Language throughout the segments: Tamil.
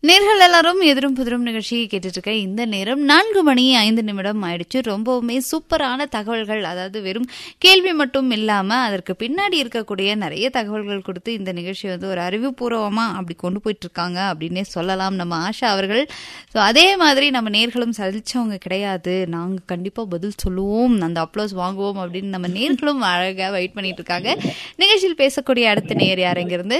நேர்கள் எல்லாரும் எதிரும் புதிரும் நிகழ்ச்சியை கேட்டுட்டு இருக்க இந்த நேரம் நான்கு மணி ஐந்து நிமிடம் ஆயிடுச்சு ரொம்பவுமே சூப்பரான தகவல்கள் அதாவது வெறும் கேள்வி மட்டும் இல்லாம அதற்கு பின்னாடி இருக்கக்கூடிய நிறைய தகவல்கள் கொடுத்து இந்த நிகழ்ச்சி வந்து ஒரு அறிவுபூர்வமா அப்படி கொண்டு போயிட்டு இருக்காங்க அப்படின்னே சொல்லலாம் நம்ம ஆஷா அவர்கள் ஸோ அதே மாதிரி நம்ம நேர்களும் சலிச்சவங்க கிடையாது நாங்க கண்டிப்பா பதில் சொல்லுவோம் அந்த அப்ளோஸ் வாங்குவோம் அப்படின்னு நம்ம நேர்களும் அழகா வெயிட் பண்ணிட்டு இருக்காங்க நிகழ்ச்சியில் பேசக்கூடிய அடுத்த நேர் யார் இங்கிருந்து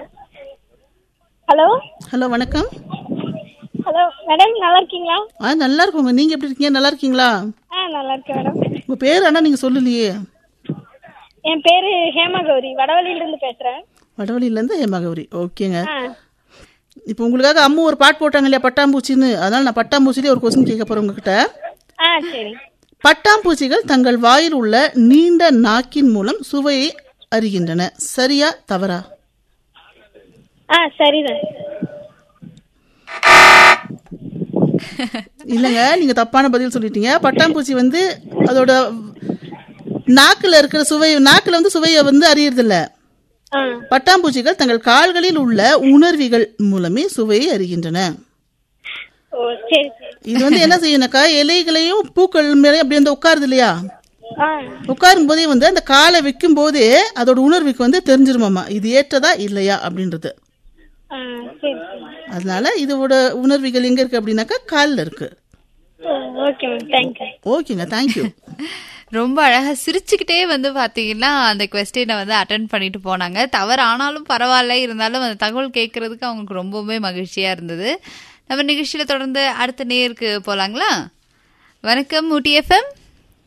ஹலோ ஹலோ வணக்கம் ஹலோ மேடம் நல்லா இருக்கீங்களா ஆ நல்லா இருக்கோங்க நீங்க எப்படி இருக்கீங்க நல்லா இருக்கீங்களா ஆ நல்லா இருக்கேன் மேடம் உங்க பேர் ஆனா நீங்க சொல்லலையே என் பேரு ஹேமா கௌரி வடவழியில இருந்து பேசுறேன் வடவழியில இருந்து ஹேமகௌரி ஓகேங்க ஆ இப்போ உங்களுக்காக அம்மு ஒரு பாட்டு போட்டாங்க இல்லையா பட்டாம்பூச்சின்னு அதனால நான் பட்டாம்பூச்சிலே ஒரு கொஸ்டின் கேட்க போறேன் உங்ககிட்ட ஆ சரி பட்டாம்பூச்சிகள் தங்கள் வாயில் உள்ள நீண்ட நாக்கின் மூலம் சுவையை அறிகின்றன சரியா தவறா ஆ சரிதான் இல்லைங்க நீங்க தப்பான பதில் சொல்லிட்டீங்க பட்டாம்பூச்சி வந்து அதோட நாக்குல இருக்கிற சுவை நாக்குல வந்து சுவையை வந்து அறியறதில்ல ஆ பட்டாம்பூச்சிகள் தங்கள் கால்களில் உள்ள உணர்விகள் மூலமே சுவையை அறிகின்றன ஓ சரி சரி இது வந்து என்ன செய்யணும்னாக்கா இலைகளையும் பூக்கள் மேலே அப்படி வந்து உட்காருது இல்லையா ஆ உட்காரும் போதே வந்து அந்த காலை வைக்கும் போதே அதோட உணர்வுக்கு வந்து தெரிஞ்சிருமாமா இது ஏற்றதா இல்லையா அப்படின்றது ஆ சரி சரி அதனால இதோட உணர்வுகள் எங்க இருக்கு அப்படின்னாக்கா காலில் இருக்கு ஓ ஓகே மேம் தேங்க்யூ ஓகேங்க தேங்க்யூ ரொம்ப அழகா சிரிச்சுக்கிட்டே வந்து பாத்தீங்கன்னா அந்த கொஸ்டினை வந்து அட்டன் பண்ணிட்டு போனாங்க தவறு ஆனாலும் பரவாயில்ல இருந்தாலும் அந்த தகவல் கேட்கறதுக்கு அவங்களுக்கு ரொம்பவுமே மகிழ்ச்சியா இருந்தது நம்ம நிகழ்ச்சியில தொடர்ந்து அடுத்த நேருக்கு போலாங்களா வணக்கம் ஊட்டி எஃப்எம்